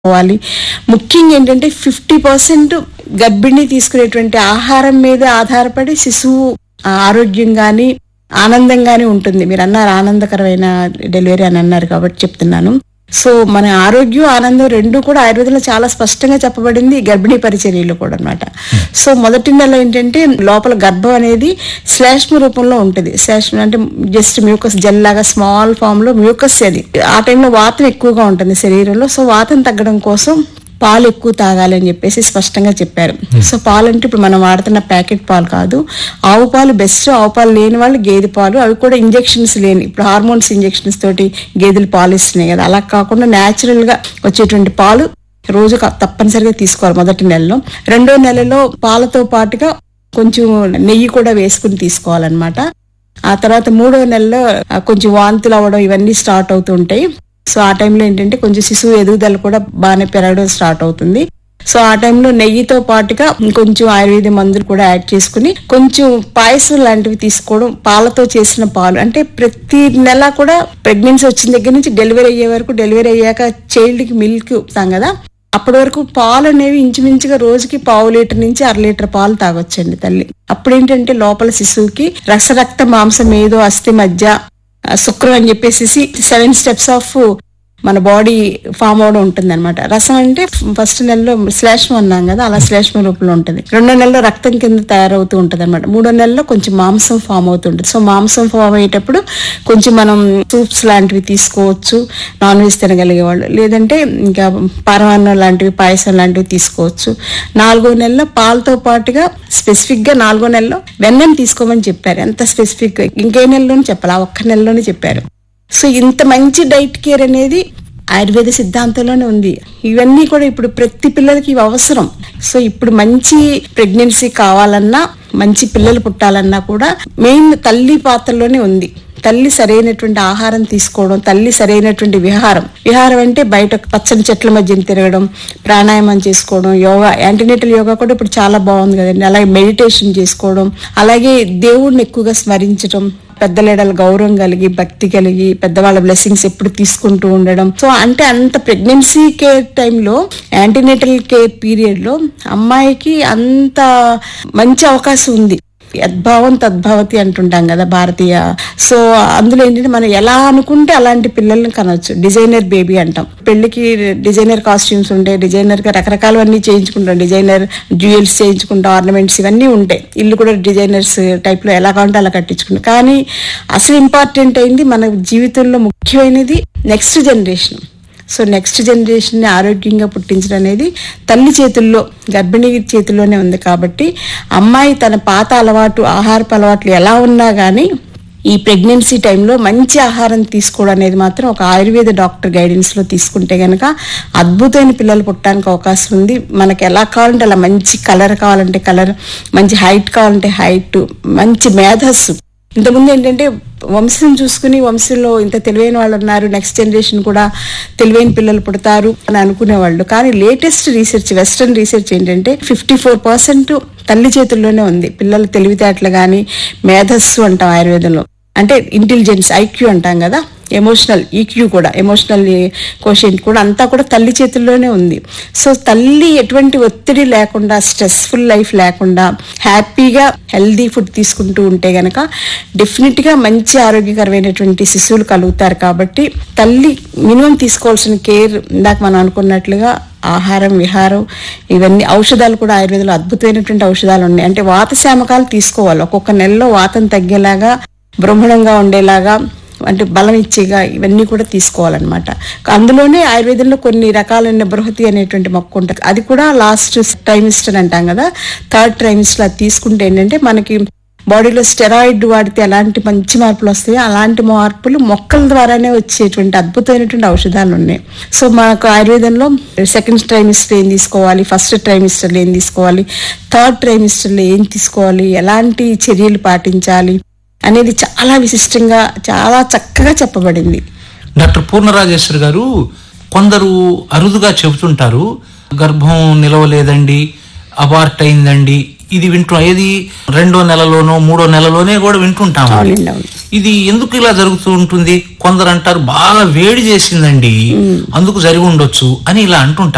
పోవాలి ముఖ్యంగా ఏంటంటే ఫిఫ్టీ పర్సెంట్ గర్భిణి తీసుకునేటువంటి ఆహారం మీద ఆధారపడి శిశువు ఆరోగ్యం గాని ఆనందంగానే ఉంటుంది మీరు అన్నారు ఆనందకరమైన డెలివరీ అని అన్నారు కాబట్టి చెప్తున్నాను సో మన ఆరోగ్యం ఆనందం రెండు కూడా ఆయుర్వేదంలో చాలా స్పష్టంగా చెప్పబడింది ఈ గర్భిణీ పరిచర్యలో కూడా అనమాట సో మొదటి నెల ఏంటంటే లోపల గర్భం అనేది శ్లేష్మ రూపంలో ఉంటుంది శ్లేష్మ అంటే జస్ట్ మ్యూకస్ జెల్ లాగా స్మాల్ ఫామ్ లో మ్యూకస్ అది ఆ టైంలో వాతం ఎక్కువగా ఉంటుంది శరీరంలో సో వాతం తగ్గడం కోసం పాలు ఎక్కువ తాగాలి అని చెప్పేసి స్పష్టంగా చెప్పారు సో పాలు అంటే ఇప్పుడు మనం వాడుతున్న ప్యాకెట్ పాలు కాదు ఆవు పాలు బెస్ట్ ఆవు పాలు లేని వాళ్ళు గేదె పాలు అవి కూడా ఇంజెక్షన్స్ లేని ఇప్పుడు హార్మోన్స్ ఇంజెక్షన్స్ తోటి గేదెలు పాలు ఇస్తున్నాయి కదా అలా కాకుండా న్యాచురల్ గా వచ్చేటువంటి పాలు రోజు క- తప్పనిసరిగా తీసుకోవాలి మొదటి నెలలో రెండో నెలలో పాలతో పాటుగా కొంచెం నెయ్యి కూడా వేసుకుని తీసుకోవాలన్నమాట ఆ తర్వాత మూడో నెలలో ఆ, కొంచెం వాంతులు అవ్వడం ఇవన్నీ స్టార్ట్ అవుతుంటాయి సో ఆ టైంలో ఏంటంటే కొంచెం శిశువు ఎదుగుదల కూడా బాగానే పెరగడం స్టార్ట్ అవుతుంది సో ఆ టైంలో నెయ్యితో పాటుగా కొంచెం ఆయుర్వేద మందులు కూడా యాడ్ చేసుకుని కొంచెం పాయసం లాంటివి తీసుకోవడం పాలతో చేసిన పాలు అంటే ప్రతి నెల కూడా ప్రెగ్నెన్సీ వచ్చిన దగ్గర నుంచి డెలివరీ అయ్యే వరకు డెలివరీ అయ్యాక చైల్డ్ కి మిల్క్ ఇస్తాం కదా అప్పటి వరకు పాలు అనేవి ఇంచుమించుగా రోజుకి పావు లీటర్ నుంచి అర లీటర్ పాలు తాగొచ్చండి తల్లి అప్పుడు ఏంటంటే లోపల శిశువుకి రసరక్త మాంసం ఏదో అస్థి మధ్య ఆ, శుక్రం అని చెప్పేసి సెవెన్ స్టెప్స్ ఆఫ్ మన బాడీ ఫామ్ అవడం ఉంటుంది అనమాట రసం అంటే ఫస్ట్ నెలలో శ్లేష్మం అన్నాం కదా అలా శ్లేష్మ రూపంలో ఉంటుంది రెండో నెలలో రక్తం కింద తయారవుతూ ఉంటుంది అనమాట మూడో నెలలో కొంచెం మాంసం ఫామ్ అవుతుంటుంది సో మాంసం ఫామ్ అయ్యేటప్పుడు కొంచెం మనం సూప్స్ లాంటివి తీసుకోవచ్చు నాన్ వెజ్ తినగలిగే వాళ్ళు లేదంటే ఇంకా పరమాన్నం లాంటివి పాయసం లాంటివి తీసుకోవచ్చు నాలుగో నెలలో పాలతో పాటుగా స్పెసిఫిక్ గా నాలుగో నెలలో వెన్నని తీసుకోమని చెప్పారు ఎంత స్పెసిఫిక్ గా ఇంకే నెలలోనే చెప్పాలి ఆ ఒక్క నెలలోనే చెప్పారు సో ఇంత మంచి డైట్ కేర్ అనేది ఆయుర్వేద సిద్ధాంతంలోనే ఉంది ఇవన్నీ కూడా ఇప్పుడు ప్రతి పిల్లలకి ఇవి అవసరం సో ఇప్పుడు మంచి ప్రెగ్నెన్సీ కావాలన్నా మంచి పిల్లలు పుట్టాలన్నా కూడా మెయిన్ తల్లి పాత్రలోనే ఉంది తల్లి సరైనటువంటి ఆహారం తీసుకోవడం తల్లి సరైనటువంటి విహారం విహారం అంటే బయట పచ్చని చెట్ల మధ్య తిరగడం ప్రాణాయామం చేసుకోవడం యోగా యాంటీనేటల్ యోగా కూడా ఇప్పుడు చాలా బాగుంది కదండి అలాగే మెడిటేషన్ చేసుకోవడం అలాగే దేవుడిని ఎక్కువగా స్మరించడం పెద్దలేడల గౌరవం కలిగి భక్తి కలిగి పెద్దవాళ్ళ బ్లెస్సింగ్స్ ఎప్పుడు తీసుకుంటూ ఉండడం సో అంటే అంత ప్రెగ్నెన్సీ కేర్ టైంలో యాంటీనేటల్ కేర్ పీరియడ్ లో అమ్మాయికి అంత మంచి అవకాశం ఉంది యద్భావం తద్భావతి అంటుంటాం కదా భారతీయ సో అందులో ఏంటంటే మనం ఎలా అనుకుంటే అలాంటి పిల్లల్ని కనొచ్చు డిజైనర్ బేబీ అంటాం పెళ్లికి డిజైనర్ కాస్ట్యూమ్స్ ఉంటాయి డిజైనర్ గా రకరకాలవన్నీ చేయించుకుంటాం డిజైనర్ జ్యువెల్స్ చేయించుకుంటాం ఆర్నమెంట్స్ ఇవన్నీ ఉంటాయి ఇల్లు కూడా డిజైనర్స్ టైప్ లో ఎలా కావాలంటే అలా కట్టించుకుంటాం కానీ అసలు ఇంపార్టెంట్ అయింది మన జీవితంలో ముఖ్యమైనది next generation so next generation ని ఆరోగ్యంగా పుట్టించడం అనేది తల్లి చేతుల్లో గర్భిణీ చేతుల్లోనే ఉంది కాబట్టి అమ్మాయి తన పాత అలవాటు ఆహారపు అలవాట్లు ఎలా ఉన్నా గానీ ఈ ప్రెగ్నెన్సీ టైంలో మంచి ఆహారం తీసుకోవడం అనేది మాత్రం ఒక ఆయుర్వేద డాక్టర్ గైడెన్స్ లో తీసుకుంటే గనక అద్భుతమైన పిల్లలు పుట్టడానికి అవకాశం ఉంది మనకి ఎలా కావాలంటే అలా మంచి కలర్ కావాలంటే కలర్ మంచి హైట్ కావాలంటే హైట్ మంచి మేధస్సు ఇంతకుముందు ఏంటంటే వంశం చూసుకుని వంశంలో ఇంత తెలివైన వాళ్ళు ఉన్నారు నెక్స్ట్ జనరేషన్ కూడా తెలివైన పిల్లలు పుడతారు అని అనుకునేవాళ్ళు కానీ లేటెస్ట్ రీసెర్చ్ వెస్ట్రన్ రీసెర్చ్ ఏంటంటే ఫిఫ్టీ ఫోర్ పర్సెంట్ తల్లి చేతుల్లోనే ఉంది పిల్లల తెలివితేటలు కానీ మేధస్సు అంటాం ఆయుర్వేదంలో అంటే ఇంటెలిజెన్స్ ఐక్యూ అంటాం కదా ఎమోషనల్ ఈక్యూ కూడా ఎమోషనల్ కోషెంట్ కూడా అంతా కూడా తల్లి చేతుల్లోనే ఉంది సో తల్లి ఎటువంటి ఒత్తిడి లేకుండా స్ట్రెస్ఫుల్ లైఫ్ లేకుండా హ్యాపీగా హెల్దీ ఫుడ్ తీసుకుంటూ ఉంటే గనక డెఫినెట్ గా మంచి ఆరోగ్యకరమైనటువంటి శిశువులు కలుగుతారు కాబట్టి తల్లి మినిమం తీసుకోవాల్సిన కేర్ ఇందాక మనం అనుకున్నట్లుగా ఆహారం విహారం ఇవన్నీ ఔషధాలు కూడా ఆయుర్వేదంలో అద్భుతమైనటువంటి ఔషధాలు ఉన్నాయి అంటే వాత శామకాలు తీసుకోవాలి ఒక్కొక్క నెలలో వాతం తగ్గేలాగా బ్రహ్మణంగా ఉండేలాగా అంటే బలం ఇచ్చేగా ఇవన్నీ కూడా తీసుకోవాలన్నమాట అందులోనే ఆయుర్వేదంలో కొన్ని రకాలైన బృహతి అనేటువంటి మొక్క ఉంటుంది అది కూడా లాస్ట్ ట్రైమిస్టర్ అంటాం కదా థర్డ్ ట్రైమిస్టర్ అది తీసుకుంటే ఏంటంటే మనకి బాడీలో స్టెరాయిడ్ వాడితే ఎలాంటి మంచి మార్పులు వస్తాయో అలాంటి మార్పులు మొక్కల ద్వారానే వచ్చేటువంటి అద్భుతమైనటువంటి ఔషధాలు ఉన్నాయి సో మనకు ఆయుర్వేదంలో సెకండ్ ట్రైమిస్టర్ ఏం తీసుకోవాలి ఫస్ట్ ట్రైమిస్టర్లో ఏం తీసుకోవాలి థర్డ్ ట్రైమిస్టర్లో ఏం తీసుకోవాలి ఎలాంటి చర్యలు పాటించాలి అనేది చాలా విశిష్టంగా చాలా చక్కగా చెప్పబడింది డాక్టర్ పూర్ణరాజేశ్వరి గారు కొందరు అరుదుగా చెబుతుంటారు గర్భం నిలవలేదండి అబార్ట్ అయిందండి ఇది వింటూ ఏది రెండో నెలలోనో మూడో నెలలోనే కూడా వింటుంటాం అవునండి, అవును. ఇది ఎందుకు ఇలా జరుగుతూ ఉంటుంది కొందరు అంటారు బాగా వేడి చేసిందండి అందుకు జరిగి ఉండొచ్చు అని ఇలా అంటుంటారు